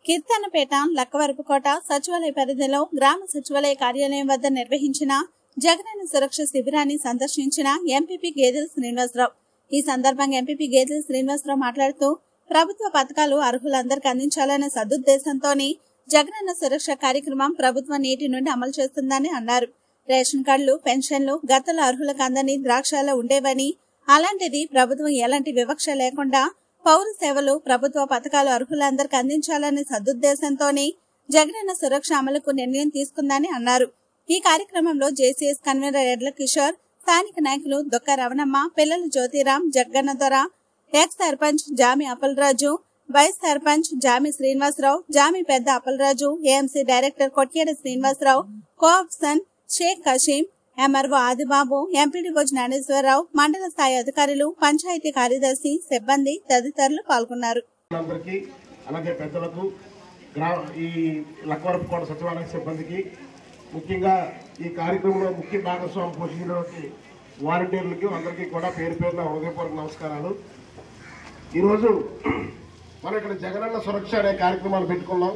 కిర్తనపేట లక్కవరపుకోట సచివాలయ పరిధిలో గ్రామ సచివాలయ కార్యాలయం వద్ద నిర్వహించిన జగనన్న సురక్ష శిబిరాన్ని సందర్శించిన ఎంపీపీ గేదెల శ్రీనివాసరావు ఈ సందర్భంగా ఎంపీపీ గేదెల శ్రీనివాసరావు మాట్లాడుతూ ప్రభుత్వ పథకాలు అర్హులందరికీ అందించాలనే సదుద్దేశంతోనే జగనన్న సురక్ష కార్యక్రమం ప్రభుత్వం నేటి నుండి అమలు చేస్తుందని అన్నారు రేషన్ కార్డులు పెన్షన్లు గతంలో అర్హులకు అందని ద్రాక్షాల ఉండేవని అలాంటిది ప్రభుత్వం ఎలాంటి వివక్ష లేకుండా పౌర సేవలు ప్రభుత్వ పథకాలు అర్హులందరికీ అందించాలనే సదుద్దేశంతోనే జగనన్న సురక్ష అమలుకు నిర్ణయం తీసుకుందని అన్నారు ఈ కార్యక్రమంలో జేసీఎస్ కన్వీనర్ ఎడ్ల కిషోర్ స్థానిక నాయకులు దొక్క రవణమ్మ పిల్లల జ్యోతిరాం జగ్గన్న దొర ఎక్స్ సర్పంచ్ జామి అప్పలరాజు వైస్ సర్పంచ్ జామి శ్రీనివాసరావు జామి పెద్ద Appalaraju AMC director Kotyada Srinivasarao cooption Sheikh Kasim MRO Adibabu MPDO Jnaneswararao మండల స్థాయి అధికారులు పంచాయతీ కార్యదర్శి సిబ్బంది తదితరులు పాల్గొన్నారు అందరికీ అలాగే పెద్దలకు గ్రా ఈ లక్కవరపుకోట సచివాలయ సిబ్బందికి ముఖ్యంగా ఈ కార్యక్రమంలో ముఖ్య భాగస్వామి పోషించినటువంటి వాలంటీర్లకి అందరికీ కూడా పేరు పేరున హృదయపూర్వక నమస్కారాలు ఈరోజు మనం ఇక్కడ జగనన్న సురక్ష అనే కార్యక్రమాన్ని పెట్టుకున్నాం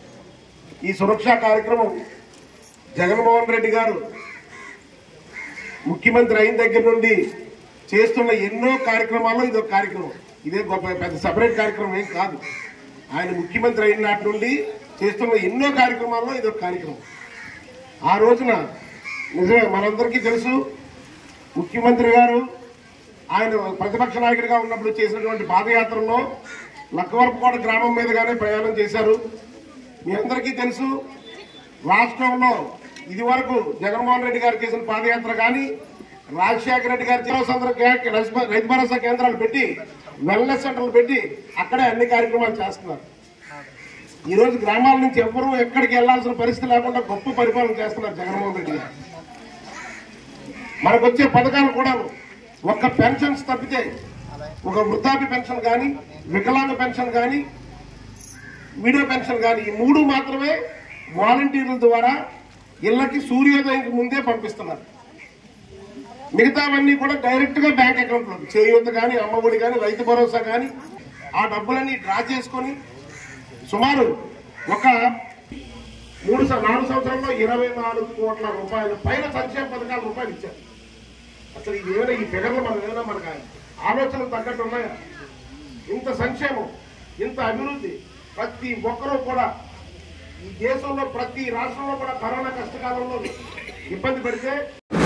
ఈ సురక్ష కార్యక్రమం జగన్మోహన్ రెడ్డి గారు ముఖ్యమంత్రి అయిన దగ్గర నుండి చేస్తున్న ఎన్నో కార్యక్రమాల్లో ఇది ఒక కార్యక్రమం ఇదే గొప్ప పెద్ద సపరేట్ కార్యక్రమం ఏం కాదు ఆయన ముఖ్యమంత్రి అయిన నాటి నుండి చేస్తున్న ఎన్నో కార్యక్రమాల్లో ఇది ఒక కార్యక్రమం ఆ రోజున నిజమే మనందరికీ తెలుసు ముఖ్యమంత్రి గారు ఆయన ప్రతిపక్ష నాయకుడిగా ఉన్నప్పుడు చేసినటువంటి పాదయాత్రలో లక్కవరపుకోట గ్రామం మీదుగానే ప్రయాణం చేశారు మీ అందరికీ తెలుసు రాష్ట్రంలో ఇది వరకు జగన్మోహన్ రెడ్డి గారు చేసిన పాదయాత్ర కానీ రాజశేఖర రెడ్డి గారు జీవసంద్ర రైతు భరోసా కేంద్రాలు పెట్టి వెల్నెస్ సెంటర్లు పెట్టి అక్కడే అన్ని కార్యక్రమాలు చేస్తున్నారు ఈ రోజు గ్రామాల నుంచి ఎవ్వరూ ఎక్కడికి వెళ్లాల్సిన పరిస్థితి లేకుండా గొప్ప పరిపాలన చేస్తున్నారు జగన్మోహన్ రెడ్డి గారు మనకు వచ్చే పథకాలు కూడా ఒక్క పెన్షన్స్ తప్పితే ఒక వృద్ధాప్య పెన్షన్ కానీ వికలాంగ పెన్షన్ కానీ వీడియో పెన్షన్ కానీ ఈ మూడు మాత్రమే వాలంటీర్ల ద్వారా ఇళ్ళకి సూర్యోదయంకి ముందే పంపిస్తున్నారు మిగతావన్నీ కూడా డైరెక్ట్ గా బ్యాంక్ అకౌంట్ లో చేయూత కానీ అమ్మఒడి కానీ రైతు భరోసా కానీ ఆ డబ్బులన్నీ డ్రా చేసుకొని సుమారు ఒక మూడు సం- నాలుగు సంవత్సరాల్లో ఇరవై నాలుగు కోట్ల రూపాయల పైన సంక్షేమ పథకాల రూపాయలు ఇచ్చారు అసలు ఇది ఏమైనా ఈ ఫిగర్లు మనం ఏమైనా మనకు ఆలోచనలు తగ్గట్టు ఉన్నాయా ఇంత సంక్షేమం ఇంత అభివృద్ధి ప్రతి ఒక్కరూ కూడా ఈ దేశంలో ప్రతి రాష్ట్రంలో కూడా కరోనా కష్టకాలంలో ఇబ్బంది పడితే